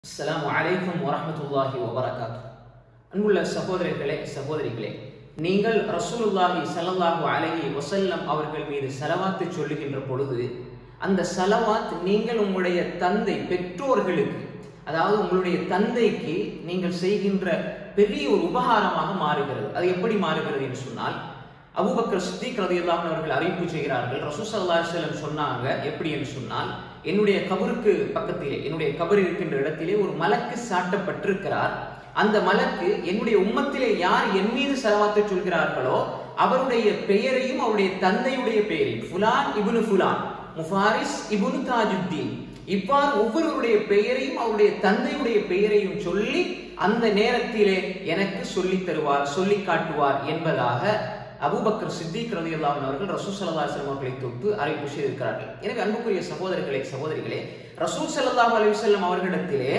அஸ்ஸலாமு அலைக்கும் வரஹ்மத்துல்லாஹி வபரகாத்து அன்புள்ள சகோதரர்களே சகோதரிகளே நீங்கள் ரசூலுல்லாஹி ஸல்லல்லாஹு அலைஹி வஸல்லம் அவர்கள் மீது சலவாத்து சொல்லுகின்ற பொழுது அந்த சலவாத் நீங்கள் உங்களுடைய தந்தை பெற்றோர்களுக்கு அதாவது உங்களுடைய தந்தைக்கு நீங்கள் செய்கின்ற பெரிய ஒரு உபகாரமாக மாறுகிறது அது எப்படி மாறுகிறது என்று சொன்னால் அபூபக்கர் சித்திக் ரதியல்லாஹு அவர்கள் அறிவிப்பு செய்கிறார்கள் ரசூல் ஸல்லல்லாஹு அலைஹி வஸல்லம் சொன்னாங்க எப்படி என்று சொன்னால் என்னுடைய கபருக்கு பக்கத்திலே என்னுடைய கபர் இருக்கின்ற இடத்திலே ஒரு மலக்கு சாட்டப்பட்டிருக்கிறார் அந்த மலக்கு என்னுடைய உம்மத்திலே யார் என் மீது செலவாத்து சொல்கிறார்களோ அவருடைய பெயரையும் அவருடைய தந்தையுடைய பெயரையும் ஃபுலான் இபுனு ஃபுலான் முஃபாரிஸ் இபுனு தாஜுத்தீன் இவ்வாறு ஒவ்வொருவருடைய பெயரையும் அவருடைய தந்தையுடைய பெயரையும் சொல்லி அந்த நேரத்திலே எனக்கு சொல்லித் தருவார் சொல்லி காட்டுவார் என்பதாக அபூபக்கர் சித்திக் ரதியுல்லாஹன் அவர்கள் ரசூல் சல்லா அலுவலம் அவர்களை தொட்டு அறிவிப்பு செய்திருக்கிறார்கள் எனவே அன்புக்குரிய சகோதரர்களே சகோதரிகளே ரசூல் சல்லாஹ் அலுவலம் அவர்களிடத்திலே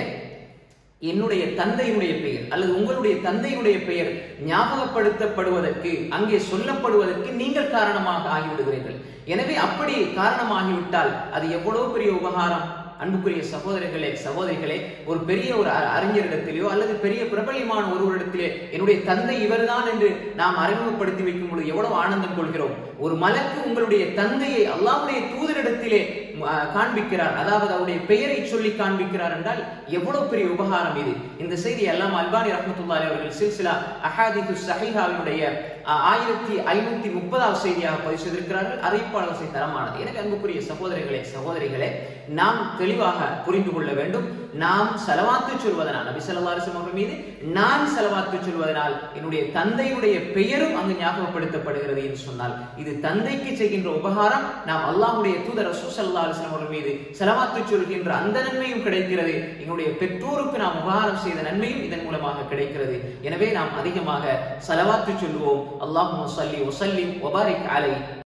என்னுடைய தந்தையுடைய பெயர் அல்லது உங்களுடைய தந்தையுடைய பெயர் ஞாபகப்படுத்தப்படுவதற்கு அங்கே சொல்லப்படுவதற்கு நீங்கள் காரணமாக ஆகிவிடுகிறீர்கள் எனவே அப்படி காரணமாகிவிட்டால் அது எவ்வளவு பெரிய உபகாரம் அன்புக்குரிய சகோதரர்களே சகோதரிகளே ஒரு பெரிய ஒரு அறிஞரிடத்திலேயோ அல்லது பெரிய பிரபலியமான ஒருவரிடத்திலே என்னுடைய தந்தை இவர்தான் என்று நாம் அறிமுகப்படுத்தி வைக்கும் பொழுது எவ்வளவு ஆனந்தம் கொள்கிறோம் ஒரு மலக்கு உங்களுடைய தந்தையை அல்லாவுடைய தூதரிடத்திலே காண்பிக்கிறார் அதாவது அவருடைய பெயரை சொல்லி காண்பிக்கிறார் என்றால் எவ்வளவு பெரிய உபகாரம் இது இந்த செய்தி எல்லாம் அல்பானி ரஹமத்துல்லாரி அவர்கள் சில்சிலா அஹாதித்து சஹிஹாவினுடைய ஆயிரத்தி ஐநூத்தி முப்பதாவது செய்தியாக பதிவு செய்திருக்கிறார்கள் அறிவிப்பாளர் செய்தி தரமானது எனவே அன்புக்குரிய சகோதரிகளே சகோதரிகளே நாம் தெளிவாக புரிந்து கொள்ள வேண்டும் நாம் செலவாத்து சொல்வதனால் நபி சொல்லா அலிஸ்லாம் அவர்கள் மீது நான் செலவாத்து சொல்வதனால் என்னுடைய தந்தையுடைய பெயரும் அங்கு ஞாபகப்படுத்தப்படுகிறது என்று சொன்னால் இது தந்தைக்கு செய்கின்ற உபகாரம் நாம் அல்லாஹுடைய தூதர் ரசூசல்லா அலிஸ்லாம் அவர்கள் மீது செலவாத்து சொல்கின்ற அந்த நன்மையும் கிடைக்கிறது எங்களுடைய பெற்றோருக்கு நாம் உபகாரம் செய்த நன்மையும் இதன் மூலமாக கிடைக்கிறது எனவே நாம் அதிகமாக செலவாத்து சொல்வோம் அல்லாஹு சல்லி ஒசல்லி ஒபாரிக் அலை